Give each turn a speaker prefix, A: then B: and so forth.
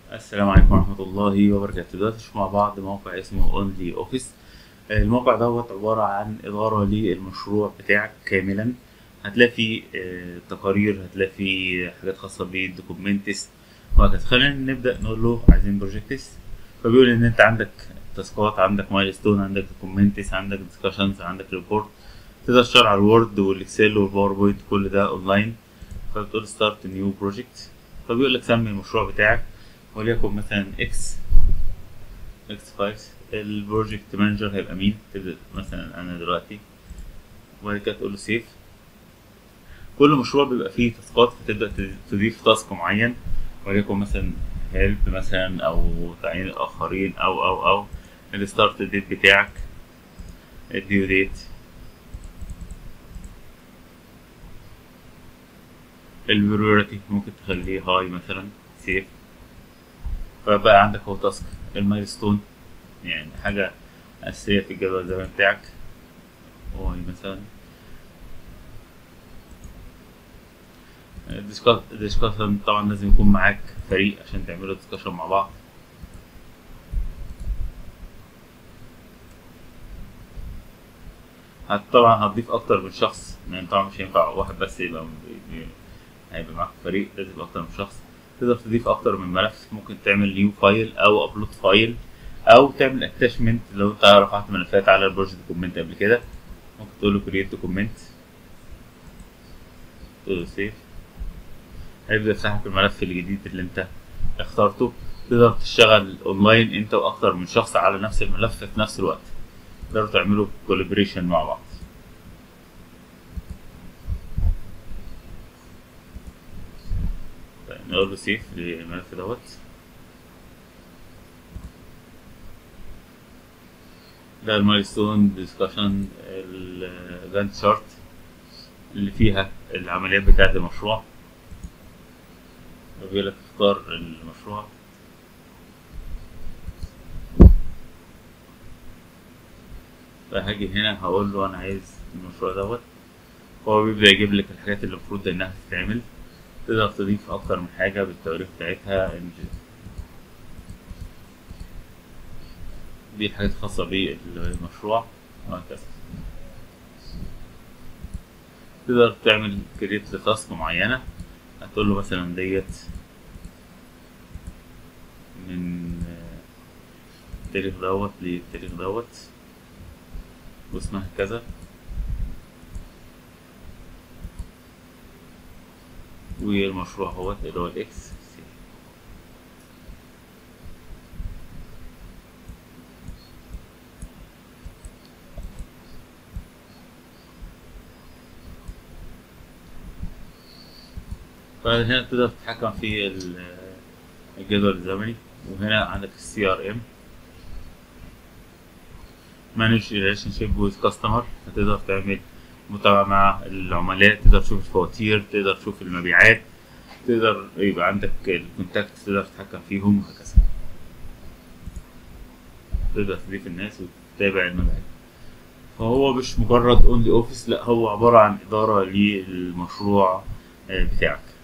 A: السلام عليكم ورحمة الله وبركاته دلوقتي نشوف مع بعض موقع اسمه اونلي اوفيس الموقع دوت عبارة عن إدارة للمشروع بتاعك كاملا هتلاقي فيه آه، تقارير هتلاقي فيه حاجات خاصة بالدوكومنتس وهكذا خلينا نبدأ نقول له عايزين بروجكتس فبيقول إن أنت عندك تاسكات عندك مايلستون عندك دوكومنتس عندك ديسكشنز عندك ريبورت تقدر تشتغل على الوورد والاكسل والباوربوينت كل ده اونلاين فبتقول ستارت نيو بروجكت فبيقول لك سمي المشروع بتاعك وليكن مثلا اكس اكس 5 البروجكت مانجر هيبقى مين تبدا مثلا انا دلوقتي وبعد كده تقول له سيف كل مشروع بيبقى فيه تاسكات فتبدا تضيف تاسك معين وليكن مثلا هيلب مثلا او تعيين الاخرين او او او الستارت ديت بتاعك الديو ديت البريوريتي ممكن تخليه هاي مثلا سيف فبقى عندك هو تاسك المايلستون يعني حاجة أساسية في الجدول الزمني بتاعك هو مثلا ديسكشن طبعا لازم يكون معاك فريق عشان تعملوا ديسكشن مع بعض هت طبعا هتضيف أكتر من شخص يعني طبعا مش هينفع واحد بس يبقى هيبقى معاك فريق لازم يبقى أكتر من شخص تقدر تضيف أكتر من ملف ممكن تعمل نيو فايل أو أبلود فايل أو تعمل اتاشمنت لو أنت رفعت ملفات على البروجكت دوكيمنت قبل كده ممكن تقول له كريت دوكيمنت تقول له سيف هيبدأ يفتح لك الملف الجديد اللي أنت اخترته تقدر تشتغل اونلاين انت واكتر من شخص على نفس الملف في نفس الوقت تقدروا تعملوا كولابريشن مع بعض طيب نقول له سيف للملف دوت ده المايلستون ديسكشن الجانت شارت اللي فيها العمليات بتاعة المشروع بيقول لك اختار المشروع فهاجي هنا هقول له انا عايز المشروع دوت هو بيبدأ يجيب لك الحاجات اللي المفروض انها تتعمل تقدر تضيف اكتر من حاجة بالتواريخ بتاعتها دي الحاجات الخاصة بالمشروع وهكذا تقدر تعمل كريت لتاسك معينة هتقول له مثلا ديت من التاريخ دوت للتاريخ دوت واسمها كذا والمشروع هو اللي هو الاكس فهنا تقدر تتحكم في الجدول الزمني وهنا عندك السي ار ام مانج ريليشن شيب ويز كاستمر هتقدر تعمل متابعة مع العملاء تقدر تشوف الفواتير تقدر تشوف المبيعات تقدر يبقى عندك الكونتاكت تقدر تتحكم فيهم وهكذا تقدر تضيف الناس وتتابع المبيعات فهو مش مجرد اونلي اوفيس لا هو عبارة عن إدارة للمشروع بتاعك